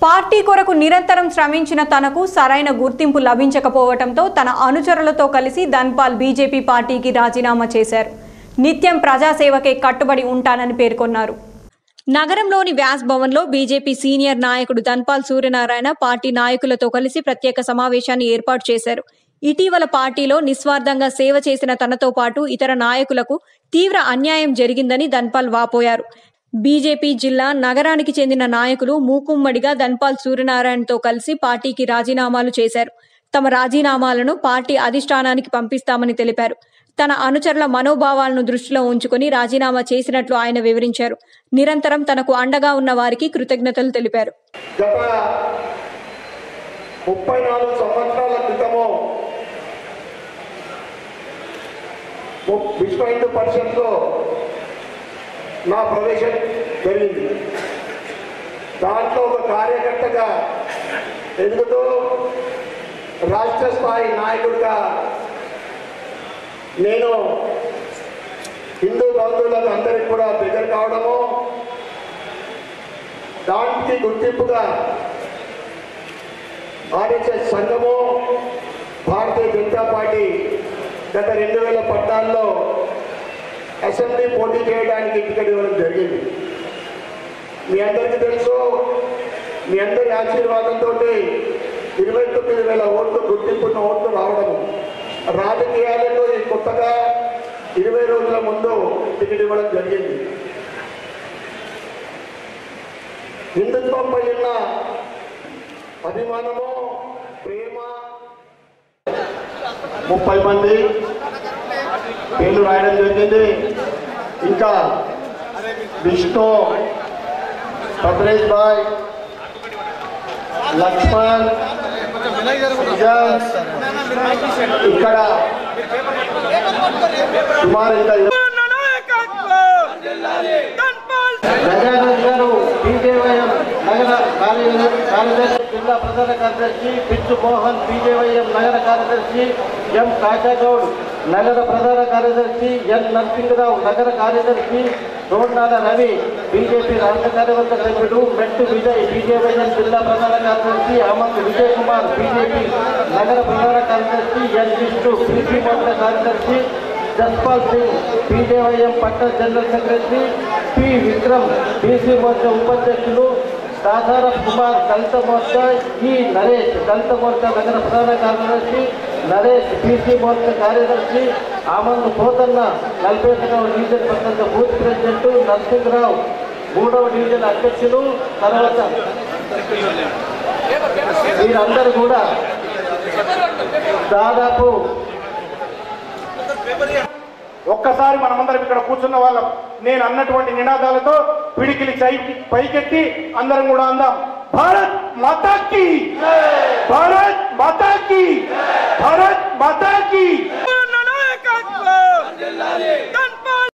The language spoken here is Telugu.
పార్టీ కొరకు నిరంతరం శ్రమించిన తనకు సరైన గుర్తింపు లభించకపోవడంతో తన అనుచరులతో కలిసి ధన్పాల్ బీజేపీ పార్టీకి రాజీనామా చేశారు నిత్యం ప్రజాసేవకే కట్టుబడి ఉంటానని పేర్కొన్నారు నగరంలోని వ్యాస్ భవన్లో బీజేపీ సీనియర్ నాయకుడు ధన్పాల్ సూర్యనారాయణ పార్టీ నాయకులతో కలిసి ప్రత్యేక సమావేశాన్ని ఏర్పాటు చేశారు ఇటీవల పార్టీలో నిస్వార్థంగా సేవ చేసిన తనతో పాటు ఇతర నాయకులకు తీవ్ర అన్యాయం జరిగిందని ధన్పాల్ వాపోయారు బీజేపీ జిల్లా నగరానికి చెందిన నాయకులు మూకుమ్మడిగా ధన్పాల్ సూర్యనారాయణతో కలిసి పార్టీకి రాజీనామాలు చేశారు తమ రాజీనామాలను పార్టీ అధిష్టానానికి పంపిస్తామని తెలిపారు తన అనుచరుల మనోభావాలను దృష్టిలో ఉంచుకొని రాజీనామా చేసినట్లు ఆయన వివరించారు నిరంతరం తనకు అండగా ఉన్న వారికి కృతజ్ఞతలు తెలిపారు గత ముప్పై నాలుగు సంవత్సరాల క్రితము ము- విశ్వ హిందూ పరిషత్లో నా ప్రవేశం జరిగింది దాంట్లో ఒక కార్యకర్తగా ఎదుగుతూ రాష్ట్ర స్థాయి నాయకుడిగా నేను హిందూ బంధువులకు అందరికి కూడా దగ్గర కావడము దానికి గుర్తింపుగా ఆర్ఎస్ఎస్ సంఘము భారతీయ జనతా పార్టీ గత రెండు వేల పద్నాలుగులో అసెంబ్లీ పోటీ చేయడానికి టికెట్ ఇవ్వడం జరిగింది మీ అందరికీ తెలుసు మీ అందరి ఆశీర్వాదంతో ఇరవై తొమ్మిది వేల ఓట్లు గుర్తింపున్న ఓట్లు రావడము రాజకీయాలలో ఈ కొత్తగా ఇరవై రోజుల ముందు టికెట్ ఇవ్వడం జరిగింది హిందుత్వంపై ఉన్న అభిమానము ప్రేమ ముప్పై మంది పేర్లు రాయడం జరిగింది ఇంకా విష్ణు భద్రేష్ భాయ్ లక్ష్మణ్ సుజాన్, ఇక్కడ సుమారు ఇంకా గజానన్ గారు బీజేవైఎం నగర కార్యదర్శి కార్యదర్శి జిల్లా ప్రధాన కార్యదర్శి పిచ్చు మోహన్ బీజేవైఎం నగర కార్యదర్శి ఎం కాశాగౌడ్ నగర ప్రధాన కార్యదర్శి ఎన్ నరసింహరావు నగర కార్యదర్శి రోడ్నాల రవి బీజేపీ రాష్ట్ర కార్యవర్గ సభ్యుడు మెట్టు విజయ్ బీజేవైఎం జిల్లా ప్రధాన కార్యదర్శి అమంత్ విజయ్ కుమార్ బీజేపీ నగర ప్రధాన కార్యదర్శి ఎన్ విష్ణు బీసీ మోర్చా కార్యదర్శి జస్పాల్ సింగ్ బీజేవైఎం పట్టణ general secretary P Vikram BC Morcha ఉపాధ్యక్షులు దాదారాం కుమార్ దళిత మోర్చా ఈ నరేష్ దళిత మోర్చా నగర ప్రధాన కార్యదర్శి నరేష్ బీసీ మోర్చా కార్యదర్శి ఆమంద్ పోతన్న నలభై ఒకటవ డివిజన్ పట్టణ బూత్ ప్రెసిడెంట్ నరసింహరావు మూడవ డివిజన్ అధ్యక్షులు తర్వాత వీరందరూ కూడా దాదాపు ఒక్కసారి మనమందరం ఇక్కడ కూర్చున్న వాళ్ళం నేను అన్నటువంటి నినాదాలతో పిడికిలి చై పైకెత్తి అందరం కూడా అందాం భారత్ మాతాకి భారత్ మాతాకి భారత్ మాతాకి నాయకత్వం